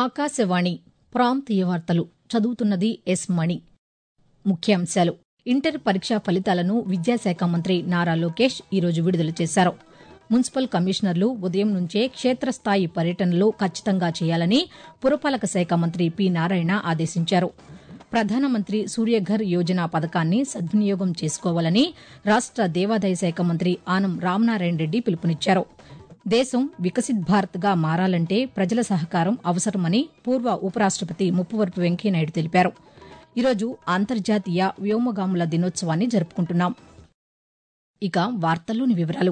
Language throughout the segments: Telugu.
ఆకాశవాణి ప్రాంతీయ వార్తలు చదువుతున్నది ఎస్ మణి ముఖ్యాంశాలు ఇంటర్ పరీక్షా ఫలితాలను విద్యాశాఖ మంత్రి నారా లోకేష్ ఈరోజు విడుదల చేశారు మున్సిపల్ కమిషనర్లు ఉదయం నుంచే క్షేత్రస్థాయి పర్యటనలు ఖచ్చితంగా చేయాలని పురపాలక శాఖ మంత్రి పి నారాయణ ఆదేశించారు ప్రధానమంత్రి సూర్యఘర్ యోజన పథకాన్ని సద్వినియోగం చేసుకోవాలని రాష్ట దేవాదాయ శాఖ మంత్రి ఆనం రామనారాయణ రెడ్డి పిలుపునిచ్చారు దేశం వికసిత్ భారత్గా మారాలంటే ప్రజల సహకారం అవసరమని పూర్వ ఉపరాష్టపతి ముప్పవరపు వెంకయ్యనాయుడు తెలిపారు ఈరోజు అంతర్జాతీయ వ్యోమగాముల దినోత్సవాన్ని జరుపుకుంటున్నాం ఇక వార్తల్లోని వివరాలు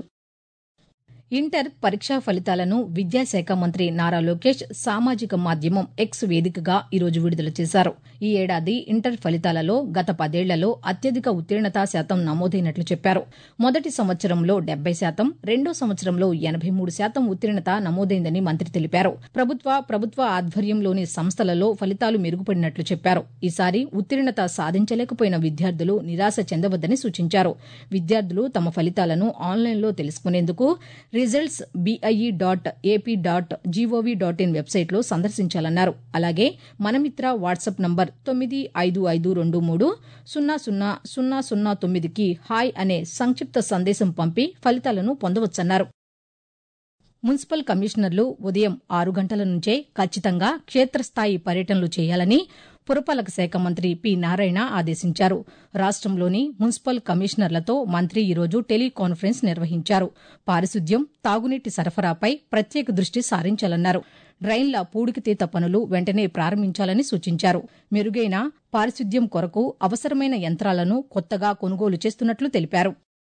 ఇంటర్ పరీక్షా ఫలితాలను విద్యాశాఖ మంత్రి నారా లోకేష్ సామాజిక మాధ్యమం ఎక్స్ వేదికగా ఈరోజు విడుదల చేశారు ఈ ఏడాది ఇంటర్ ఫలితాలలో గత పదేళ్లలో అత్యధిక ఉత్తీర్ణతా శాతం నమోదైనట్లు చెప్పారు మొదటి సంవత్సరంలో డెబ్బై శాతం రెండో సంవత్సరంలో ఎనబై మూడు శాతం ఉత్తీర్ణత నమోదైందని మంత్రి తెలిపారు ప్రభుత్వ ప్రభుత్వ ఆధ్వర్యంలోని సంస్థలలో ఫలితాలు మెరుగుపడినట్లు చెప్పారు ఈసారి ఉత్తీర్ణత సాధించలేకపోయిన విద్యార్థులు నిరాశ చెందవద్దని సూచించారు విద్యార్థులు తమ ఫలితాలను ఆన్లైన్లో తెలుసుకునేందుకు results BIE dot AP dot GOV dot in వెబ్సైట్లో సందర్శించాలన్నారు అలాగే మనమిత్ర వాట్సాప్ నంబర్ తొమ్మిది ఐదు ఐదు రెండు మూడు సున్నా సున్నా సున్నా సున్నా తొమ్మిదికి హాయ్ అనే సంక్షిప్త సందేశం పంపి ఫలితాలను పొందవచ్చన్నారు మున్సిపల్ కమిషనర్లు ఉదయం ఆరు గంటల నుంచే ఖచ్చితంగా క్షేత్రస్థాయి పర్యటనలు చేయాలని పురపాలక శాఖ మంత్రి పి నారాయణ ఆదేశించారు రాష్టంలోని మున్సిపల్ కమిషనర్లతో మంత్రి ఈరోజు టెలికాన్ఫరెన్స్ నిర్వహించారు పారిశుద్ధ్యం తాగునీటి సరఫరాపై ప్రత్యేక దృష్టి సారించాలన్నారు డ్రైన్ల పూడికితీత పనులు వెంటనే ప్రారంభించాలని సూచించారు మెరుగైన పారిశుద్ధ్యం కొరకు అవసరమైన యంత్రాలను కొత్తగా కొనుగోలు చేస్తున్నట్లు తెలిపారు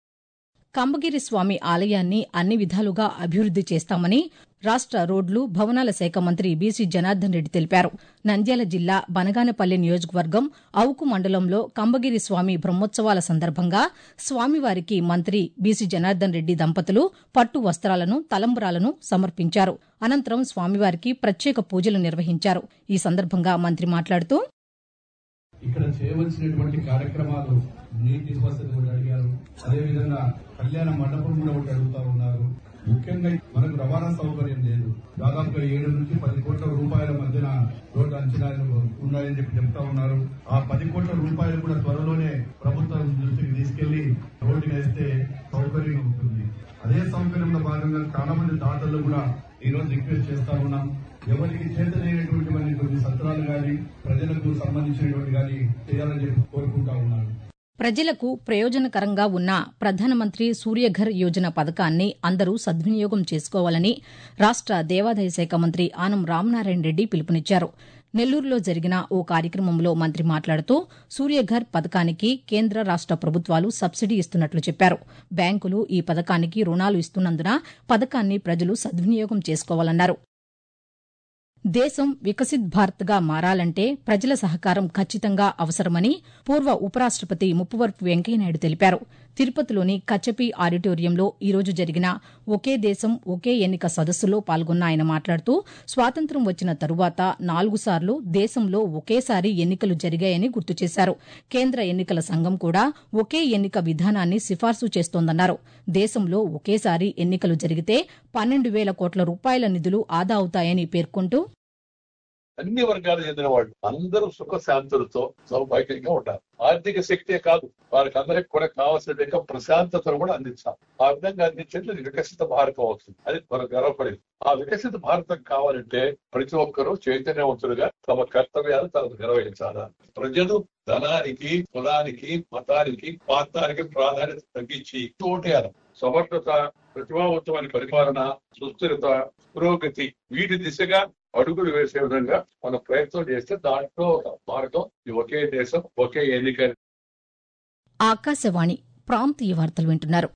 కంబగిరి స్వామి ఆలయాన్ని అన్ని విధాలుగా అభివృద్ది చేస్తామని రాష్ట రోడ్లు భవనాల శాఖ మంత్రి బీసీ జనార్దన్ రెడ్డి తెలిపారు నంద్యాల జిల్లా బనగానపల్లి నియోజకవర్గం అవుకు మండలంలో కంబగిరి స్వామి బ్రహ్మోత్సవాల సందర్భంగా స్వామివారికి మంత్రి బీసీ జనార్దన్ రెడ్డి దంపతులు పట్టు వస్త్రాలను తలంబరాలను సమర్పించారు అనంతరం స్వామివారికి ప్రత్యేక పూజలు నిర్వహించారు ఈ సందర్భంగా మంత్రి మాట్లాడుతూ ఇక్కడ చేయవలసినటువంటి కార్యక్రమాలు నీటి వసతి కూడా అడిగారు అదేవిధంగా కళ్యాణ మండపం కూడా ఒకటి అడుగుతా ఉన్నారు ముఖ్యంగా మనకు రవాణా సౌకర్యం లేదు దాదాపుగా ఏడు నుంచి పది కోట్ల రూపాయల మధ్యన రోడ్డు అంచనాలు ఉన్నాయని చెప్పి చెప్తా ఉన్నారు ఆ పది కోట్ల రూపాయలు కూడా త్వరలోనే ప్రభుత్వం దృష్టికి తీసుకెళ్లి రోడ్డు వేస్తే సౌకర్యంగా ఉంటుంది అదే సౌకర్యంలో భాగంగా చాలా మంది దాతలు కూడా ఈ రోజు రిక్వెస్ట్ చేస్తా ఉన్నాం ఎవరికి చేతనైనటువంటి మన కొన్ని సత్రాలు గాని ప్రజలకు సంబంధించినటువంటి గాని చేయాలని చెప్పి కోరుకుంటా ఉన్నాను ప్రజలకు ప్రయోజనకరంగా ఉన్న ప్రధానమంత్రి సూర్యఘర్ యోజన పథకాన్ని అందరూ సద్వినియోగం చేసుకోవాలని రాష్ట దేవాదాయ శాఖ మంత్రి ఆనం రామనారాయణ రెడ్డి పిలుపునిచ్చారు నెల్లూరులో జరిగిన ఓ కార్యక్రమంలో మంత్రి మాట్లాడుతూ సూర్యఘర్ పథకానికి కేంద్ర రాష్ట ప్రభుత్వాలు సబ్సిడీ ఇస్తున్నట్లు చెప్పారు బ్యాంకులు ఈ పథకానికి రుణాలు ఇస్తున్నందున పథకాన్ని ప్రజలు సద్వినియోగం చేసుకోవాలన్నారు దేశం వికసిత్ భారత్గా మారాలంటే ప్రజల సహకారం ఖచ్చితంగా అవసరమని పూర్వ ఉపరాష్టపతి ముప్పవరపు వెంకయ్యనాయుడు తెలిపారు తిరుపతిలోని కచ్చపి ఆడిటోరియంలో ఈరోజు జరిగిన ఒకే దేశం ఒకే ఎన్నిక సదస్సులో పాల్గొన్న ఆయన మాట్లాడుతూ స్వాతంత్ర్యం వచ్చిన తరువాత నాలుగు సార్లు దేశంలో ఒకేసారి ఎన్నికలు జరిగాయని గుర్తు చేశారు కేంద్ర ఎన్నికల సంఘం కూడా ఒకే ఎన్నిక విధానాన్ని సిఫార్సు చేస్తోందన్నారు దేశంలో ఒకేసారి ఎన్నికలు జరిగితే పన్నెండు వేల కోట్ల రూపాయల నిధులు ఆదా అవుతాయని పేర్కొంటూ అన్ని వర్గాలకు చెందిన వాళ్ళు అందరూ సుఖ శాంతులతో సౌభాగ్యంగా ఉండాలి ఆర్థిక శక్తే కాదు వారికి అందరికి కూడా కావాల్సిన విధంగా ప్రశాంతతను కూడా అందించాలి ఆ విధంగా అందించేది వికసిత భారతం అవుతుంది అది మనం గర్వపడేది ఆ వికసిత భారతం కావాలంటే ప్రతి ఒక్కరూ చైతన్యవంతులుగా తమ కర్తవ్యాలు తనకు నిర్వహించాలి ప్రజలు ధనానికి కులానికి మతానికి ప్రాంతానికి ప్రాధాన్యత తగ్గించి ఓటేయాలి సమర్థత ప్రతిభావంతమైన పరిపాలన సుస్థిరత పురోగతి వీటి దిశగా అడుగులు వేసే విధంగా మనం ప్రయత్నం చేస్తే దాంట్లో ఒక మార్గం ఈ ఒకే దేశం ఒకే ఎన్నిక ఆకాశవాణి ప్రాంతీయ వార్తలు వింటున్నారు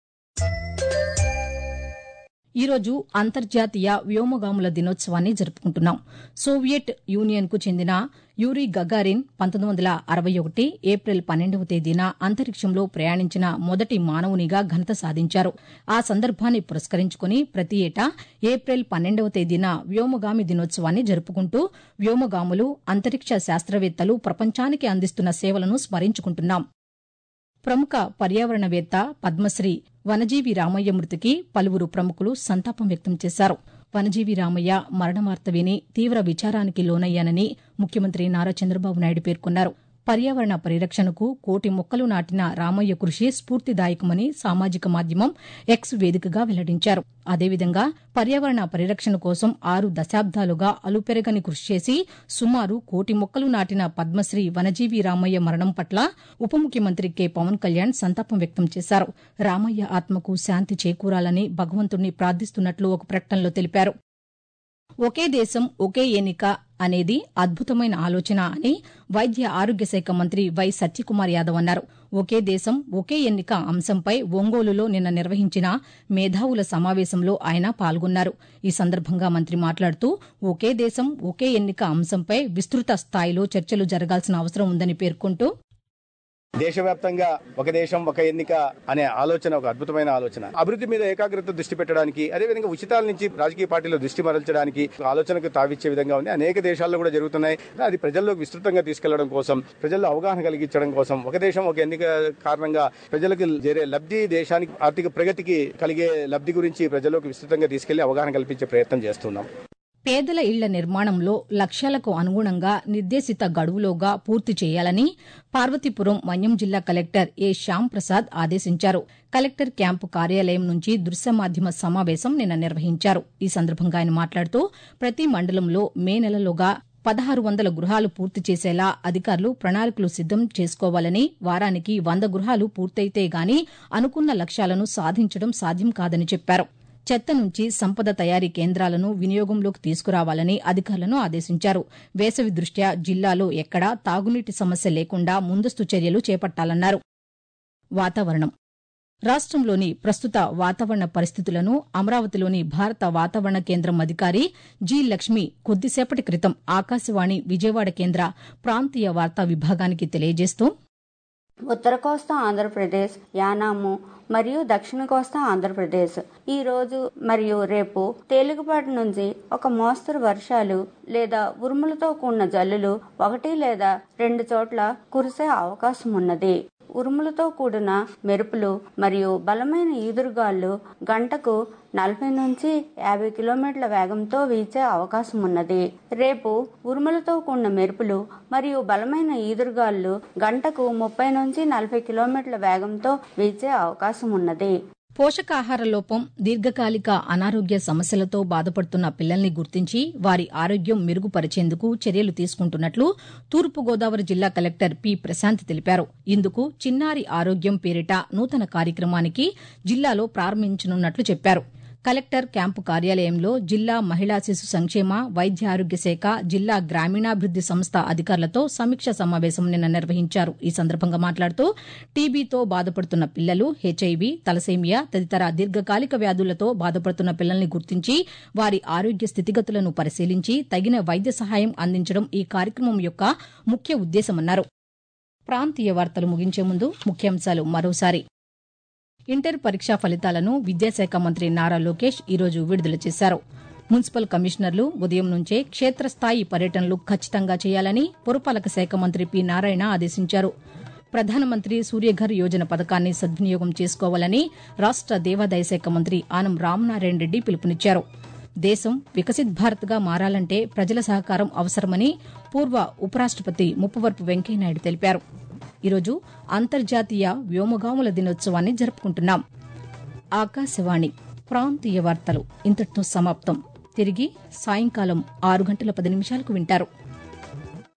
ఈరోజు అంతర్జాతీయ వ్యోమగాముల దినోత్సవాన్ని జరుపుకుంటున్నాం సోవియట్ యూనియన్కు చెందిన యూరీ గగారిన్ పంతొమ్మిది వందల అరవై ఒకటి ఏప్రిల్ పన్నెండవ తేదీన అంతరిక్షంలో ప్రయాణించిన మొదటి మానవునిగా ఘనత సాధించారు ఆ సందర్భాన్ని పురస్కరించుకుని ప్రతి ఏటా ఏప్రిల్ పన్నెండవ తేదీన వ్యోమగామి దినోత్సవాన్ని జరుపుకుంటూ వ్యోమగాములు అంతరిక్ష శాస్త్రవేత్తలు ప్రపంచానికి అందిస్తున్న సేవలను స్మరించుకుంటున్నాం ప్రముఖ పర్యావరణవేత్త పద్మశ్రీ వనజీవి రామయ్య మృతికి పలువురు ప్రముఖులు సంతాపం వ్యక్తం చేశారు వనజీవి రామయ్య మరణవార్త విని తీవ్ర విచారానికి లోనయ్యానని ముఖ్యమంత్రి నారా చంద్రబాబు నాయుడు పేర్కొన్నారు పర్యావరణ పరిరక్షణకు కోటి మొక్కలు నాటిన రామయ్య కృషి స్ఫూర్తిదాయకమని సామాజిక మాధ్యమం ఎక్స్ వేదికగా వెల్లడించారు అదేవిధంగా పర్యావరణ పరిరక్షణ కోసం ఆరు దశాబ్దాలుగా అలుపెరగని కృషి చేసి సుమారు కోటి మొక్కలు నాటిన పద్మశ్రీ వనజీవి రామయ్య మరణం పట్ల ఉప ముఖ్యమంత్రి కె పవన్ కళ్యాణ్ సంతాపం వ్యక్తం చేశారు రామయ్య ఆత్మకు శాంతి చేకూరాలని భగవంతుణ్ణి ప్రార్థిస్తున్నట్లు ఒక ప్రకటనలో తెలిపారు ఒకే దేశం ఒకే ఎన్నిక అనేది అద్భుతమైన ఆలోచన అని వైద్య ఆరోగ్య శాఖ మంత్రి వై సత్యకుమార్ యాదవ్ అన్నారు ఒకే దేశం ఒకే ఎన్నిక అంశంపై ఒంగోలులో నిన్న నిర్వహించిన మేధావుల సమావేశంలో ఆయన పాల్గొన్నారు ఈ సందర్భంగా మంత్రి మాట్లాడుతూ ఒకే దేశం ఒకే ఎన్నిక అంశంపై విస్తృత స్థాయిలో చర్చలు జరగాల్సిన అవసరం ఉందని పేర్కొంటూ దేశవ్యాప్తంగా ఒక దేశం ఒక ఎన్నిక అనే ఆలోచన ఒక అద్భుతమైన ఆలోచన అభివృద్ధి మీద ఏకాగ్రత దృష్టి పెట్టడానికి అదేవిధంగా ఉచితాల నుంచి రాజకీయ పార్టీలు దృష్టి మరల్చడానికి ఆలోచనకు తావిచ్చే విధంగా ఉంది అనేక దేశాల్లో కూడా జరుగుతున్నాయి అది ప్రజల్లోకి విస్తృతంగా తీసుకెళ్లడం కోసం ప్రజల్లో అవగాహన కలిగించడం కోసం ఒక దేశం ఒక ఎన్నిక కారణంగా ప్రజలకు చేరే లబ్ధి దేశానికి ఆర్థిక ప్రగతికి కలిగే లబ్ధి గురించి ప్రజల్లోకి విస్తృతంగా తీసుకెళ్లి అవగాహన కల్పించే ప్రయత్నం చేస్తున్నాం పేదల ఇళ్ల నిర్మాణంలో లక్ష్యాలకు అనుగుణంగా నిర్దేశిత గడువులోగా పూర్తి చేయాలని పార్వతీపురం మన్యం జిల్లా కలెక్టర్ ఏ శ్యాం ప్రసాద్ ఆదేశించారు కలెక్టర్ క్యాంపు కార్యాలయం నుంచి దృశ్య మాధ్యమ సమావేశం నిన్న నిర్వహించారు ఈ సందర్భంగా ఆయన మాట్లాడుతూ ప్రతి మండలంలో మే నెలలోగా పదహారు వందల గృహాలు పూర్తి చేసేలా అధికారులు ప్రణాళికలు సిద్దం చేసుకోవాలని వారానికి వంద గృహాలు పూర్తయితే గాని అనుకున్న లక్ష్యాలను సాధించడం సాధ్యం కాదని చెప్పారు చెత్త నుంచి సంపద తయారీ కేంద్రాలను వినియోగంలోకి తీసుకురావాలని అధికారులను ఆదేశించారు వేసవి దృష్ట్యా జిల్లాలో ఎక్కడా తాగునీటి సమస్య లేకుండా ముందస్తు చర్యలు చేపట్టాలన్నారు వాతావరణం రాష్టంలోని ప్రస్తుత వాతావరణ పరిస్థితులను అమరావతిలోని భారత వాతావరణ కేంద్రం అధికారి జి లక్ష్మి కొద్దిసేపటి క్రితం ఆకాశవాణి విజయవాడ కేంద్ర ప్రాంతీయ వార్తా విభాగానికి తెలియజేస్తూ ఉత్తర కోస్తా ఆంధ్రప్రదేశ్ యానాము మరియు దక్షిణ కోస్తా ఆంధ్రప్రదేశ్ ఈ రోజు మరియు రేపు తేలికపాటి నుంచి ఒక మోస్తరు వర్షాలు లేదా ఉరుములతో కూడిన జల్లులు ఒకటి లేదా రెండు చోట్ల కురిసే అవకాశం ఉన్నది ఉరుములతో కూడిన మెరుపులు మరియు బలమైన ఈదురుగాలు గంటకు నలభై నుంచి యాభై కిలోమీటర్ల వేగంతో వీచే అవకాశం ఉన్నది రేపు ఉరుములతో కూడిన మెరుపులు మరియు బలమైన ఈదురుగాలు గంటకు ముప్పై నుంచి నలభై కిలోమీటర్ల వేగంతో వీచే అవకాశం ఉన్నది పోషకాహార లోపం దీర్ఘకాలిక అనారోగ్య సమస్యలతో బాధపడుతున్న పిల్లల్ని గుర్తించి వారి ఆరోగ్యం మెరుగుపరిచేందుకు చర్యలు తీసుకుంటున్నట్లు తూర్పుగోదావరి జిల్లా కలెక్టర్ పి ప్రశాంత్ తెలిపారు ఇందుకు చిన్నారి ఆరోగ్యం పేరిట నూతన కార్యక్రమానికి జిల్లాలో ప్రారంభించనున్నట్లు చెప్పారు కలెక్టర్ క్యాంపు కార్యాలయంలో జిల్లా మహిళా శిశు సంక్షేమ వైద్య ఆరోగ్య శాఖ జిల్లా గ్రామీణాభివృద్ది సంస్థ అధికారులతో సమీక్ష సమావేశం నిన్న నిర్వహించారు ఈ సందర్భంగా మాట్లాడుతూ టీబీతో బాధపడుతున్న పిల్లలు హెచ్ఐవి తలసేమియా తదితర దీర్ఘకాలిక వ్యాధులతో బాధపడుతున్న పిల్లల్ని గుర్తించి వారి ఆరోగ్య స్థితిగతులను పరిశీలించి తగిన వైద్య సహాయం అందించడం ఈ కార్యక్రమం యొక్క ముఖ్య ఉద్దేశమన్నారు ప్రాంతీయ వార్తలు ముగించే ముందు ముఖ్యాంశాలు మరోసారి ఇంటర్ పరీక్షా ఫలితాలను విద్యాశాఖ మంత్రి నారా లోకేష్ ఈరోజు విడుదల చేశారు మున్సిపల్ కమిషనర్లు ఉదయం నుంచే క్షేత్రస్థాయి పర్యటనలు ఖచ్చితంగా చేయాలని పురపాలక శాఖ మంత్రి పి నారాయణ ఆదేశించారు ప్రధానమంత్రి సూర్యఘర్ యోజన పథకాన్ని సద్వినియోగం చేసుకోవాలని రాష్ట దేవాదాయ శాఖ మంత్రి ఆనం రామనారాయణ రెడ్డి పిలుపునిచ్చారు దేశం వికసిత్ భారత్గా మారాలంటే ప్రజల సహకారం అవసరమని పూర్వ ఉపరాష్టపతి ముప్పవరపు వెంకయ్యనాయుడు తెలిపారు ఈరోజు అంతర్జాతీయ వ్యోమగాముల దినోత్సవాన్ని జరుపుకుంటున్నాం ఆకాశవాణి ప్రాంతీయ వార్తలు ఇంతటితో సమాప్తం తిరిగి సాయంకాలం ఆరు గంటల పది నిమిషాలకు వింటారు